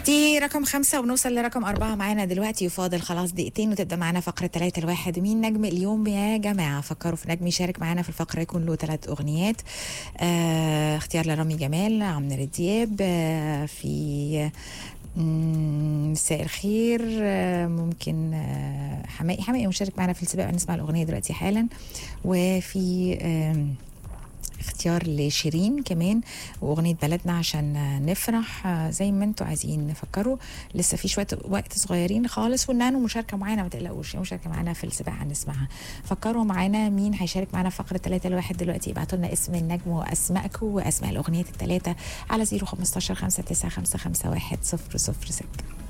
دي رقم خمسة ونوصل لرقم أربعة معانا دلوقتي يفاضل خلاص دقيقتين وتبدأ معانا فقرة ثلاثة الواحد مين نجم اليوم يا جماعة فكروا في نجم يشارك معانا في الفقرة يكون له ثلاث أغنيات آه اختيار لرامي جمال عمرو دياب آه في مم، مساء الخير آه، ممكن آه، حمائي حمائي مشارك معنا في السباق نسمع الأغنية دلوقتي حالا وفي آم، اختيار لشيرين كمان واغنيه بلدنا عشان نفرح آه، زي ما انتوا عايزين نفكروا لسه في شويه وقت صغيرين خالص والنانو مشاركه معانا ما تقلقوش مشاركه معانا في السباق هنسمعها فكروا معانا مين هيشارك معانا في فقره 3 لواحد دلوقتي ابعتوا لنا اسم النجم واسمائكم واسماء الاغنيات الثلاثه على 015 59551 006